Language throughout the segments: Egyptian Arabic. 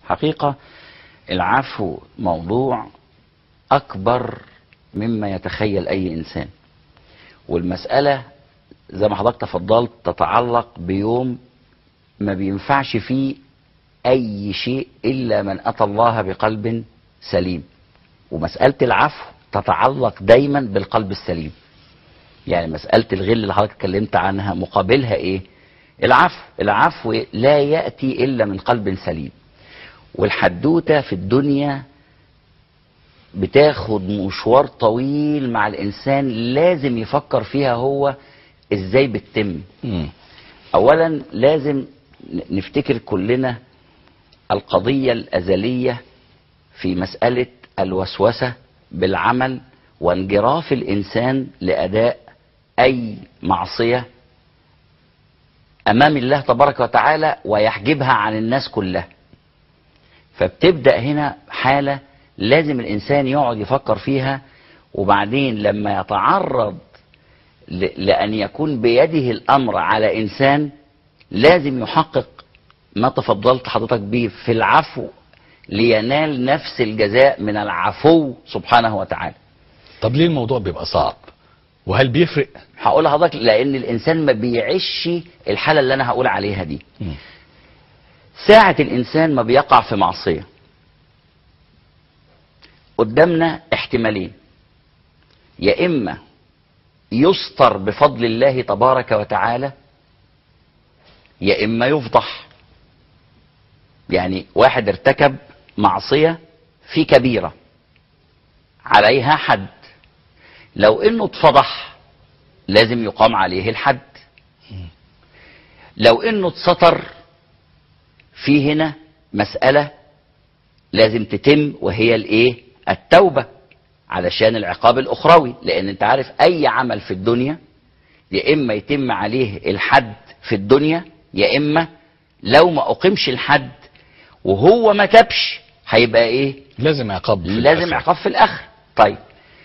حقيقة العفو موضوع أكبر مما يتخيل أي إنسان والمسألة زي ما حضرتك تفضلت تتعلق بيوم ما بينفعش فيه أي شيء إلا من أتى الله بقلب سليم ومسألة العفو تتعلق دايما بالقلب السليم يعني مسألة الغل اللي حضرتك اتكلمت عنها مقابلها ايه العفو العفو لا يأتي إلا من قلب سليم والحدوتة في الدنيا بتاخد مشوار طويل مع الإنسان لازم يفكر فيها هو إزاي بتتم مم. أولا لازم نفتكر كلنا القضية الأزلية في مسألة الوسوسة بالعمل وانجراف الإنسان لأداء أي معصية أمام الله تبارك وتعالى ويحجبها عن الناس كلها فبتبدأ هنا حالة لازم الإنسان يقعد يفكر فيها وبعدين لما يتعرض ل- لأن يكون بيده الأمر على إنسان لازم يحقق ما تفضلت حضرتك به في العفو لينال نفس الجزاء من العفو سبحانه وتعالى طب ليه الموضوع بيبقى صعب وهل بيفرق هقول لحضرتك لأن الإنسان ما بيعيش الحالة اللي أنا هقول عليها دي مم. ساعة الإنسان ما بيقع في معصية قدامنا احتمالين يا إما يستر بفضل الله تبارك وتعالى يا إما يفضح يعني واحد ارتكب معصية في كبيرة عليها حد لو انه اتفضح لازم يقام عليه الحد لو انه اتستر في هنا مسألة لازم تتم وهي الايه التوبة علشان العقاب الاخروي لان انت عارف اي عمل في الدنيا يا اما يتم عليه الحد في الدنيا يا اما لو ما اقيمش الحد وهو ما تبش هيبقى ايه لازم عقاب في لازم الآخر. عقاب في الاخر طيب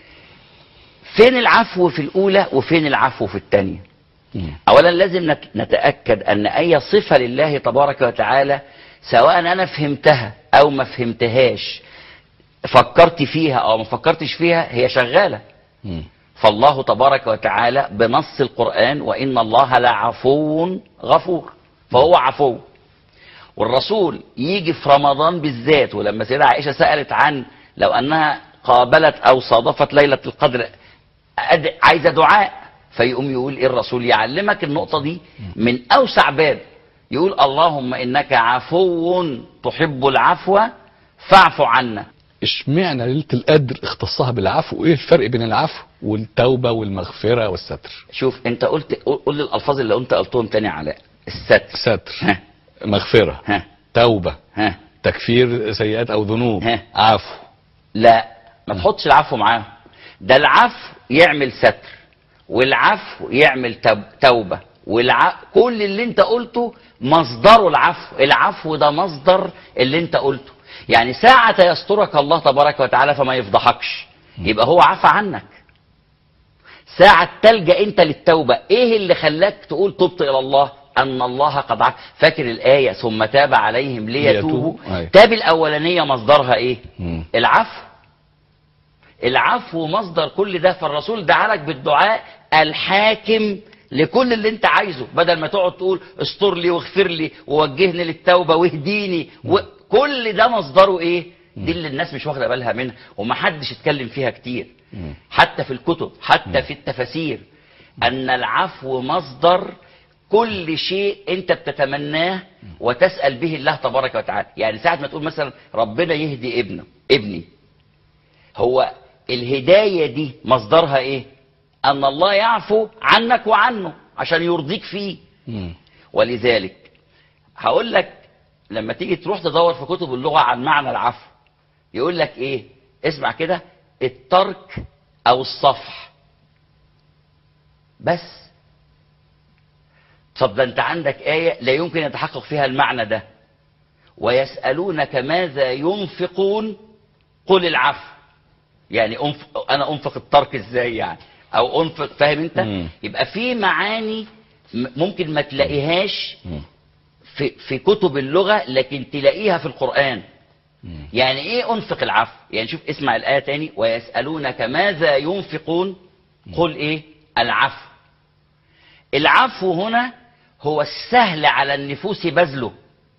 فين العفو في الاولى وفين العفو في الثانيه مم. اولا لازم نت- نتاكد ان اي صفه لله تبارك وتعالى سواء انا فهمتها او ما فهمتهاش فكرت فيها او ما فكرتش فيها هي شغاله مم. فالله تبارك وتعالى بنص القرآن وإن الله لعفو غفور فهو عفو والرسول يجي في رمضان بالذات ولما سيدة عائشة سألت عن لو أنها قابلت أو صادفت ليلة القدر أد- عايزة دعاء فيقوم يقول إيه الرسول يعلمك النقطة دي من أوسع باب يقول اللهم إنك عفو تحب العفو فاعف عنا اشمعنى ليله القدر اختصها بالعفو وايه الفرق بين العفو والتوبه والمغفره والستر شوف انت قلت قول لي الالفاظ اللي انت قلتهم تاني علاء الستر ستر ها مغفره ها توبه ها تكفير سيئات او ذنوب ها. عفو لا ما تحطش العفو معاهم ده العفو يعمل ستر والعفو يعمل توب- توبة والع... كل اللي انت قلته مصدره العفو العفو ده مصدر اللي انت قلته يعني ساعة يسترك الله تبارك وتعالى فما يفضحكش يبقى هو عفى عنك ساعة تلجأ انت للتوبة ايه اللي خلاك تقول تبت الى الله ان الله قد عفى فاكر الآية ثم تاب عليهم ليتوبوا ليتوبوا. أيوة. تاب الأولانية مصدرها ايه مم. العفو العفو مصدر كل ده فالرسول دعالك بالدعاء الحاكم لكل اللي انت عايزه بدل ما تقعد تقول استر لي واغفر لي ووجهني للتوبة واهديني وكل ده مصدره ايه دي اللي الناس مش واخده بالها منها ومحدش اتكلم فيها كتير مم. حتى في الكتب حتى في التفاسير ان العفو مصدر كل شيء انت بتتمناه وتسأل به الله تبارك وتعالى يعني ساعة ما تقول مثلا ربنا يهدي ابنه ابني هو الهداية دي مصدرها ايه ان الله يعفو عنك وعنه عشان يرضيك فيه مم. ولذلك هقول لك لما تيجي تروح تدور في كتب اللغة عن معنى العفو يقول لك ايه اسمع كده الترك او الصفح بس طب ده انت عندك آية لا يمكن يتحقق فيها المعنى ده ويسألونك ماذا ينفقون قل العفو يعني أنفق انا انفق الترك ازاي يعني او انفق فاهم انت مم. يبقى في معاني م- ممكن ما تلاقيهاش مم. في, في كتب اللغة لكن تلاقيها في القرآن مم. يعني ايه انفق العفو يعني شوف اسمع الآية تاني ويسألونك ماذا ينفقون قل ايه العفو العفو هنا هو السهل على النفوس بذله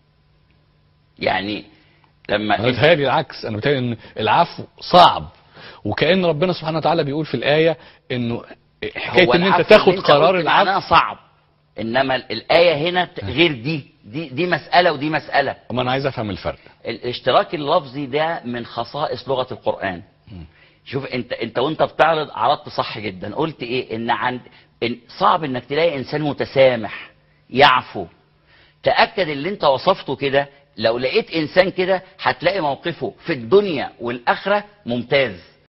يعني لما انا بتهيألي العكس انا بتهيألي ان العفو صعب وكأن ربنا سبحانه وتعالى بيقول في الآية انه حكاية هو ان انت العفو تاخد اللي انت قرار قلت معناه العفو صعب انما ال- الآية هنا ت- غير دي دي دي مسألة ودي مسألة ما انا عايز افهم الفرق الاشتراك اللفظي ده من خصائص لغة القرآن مم. شوف انت انت وانت بتعرض عرضت صح جدا قلت ايه ان عند إن صعب انك تلاقي انسان متسامح يعفو تأكد اللي انت وصفته كده لو لقيت انسان كده هتلاقي موقفه في الدنيا والاخرة ممتاز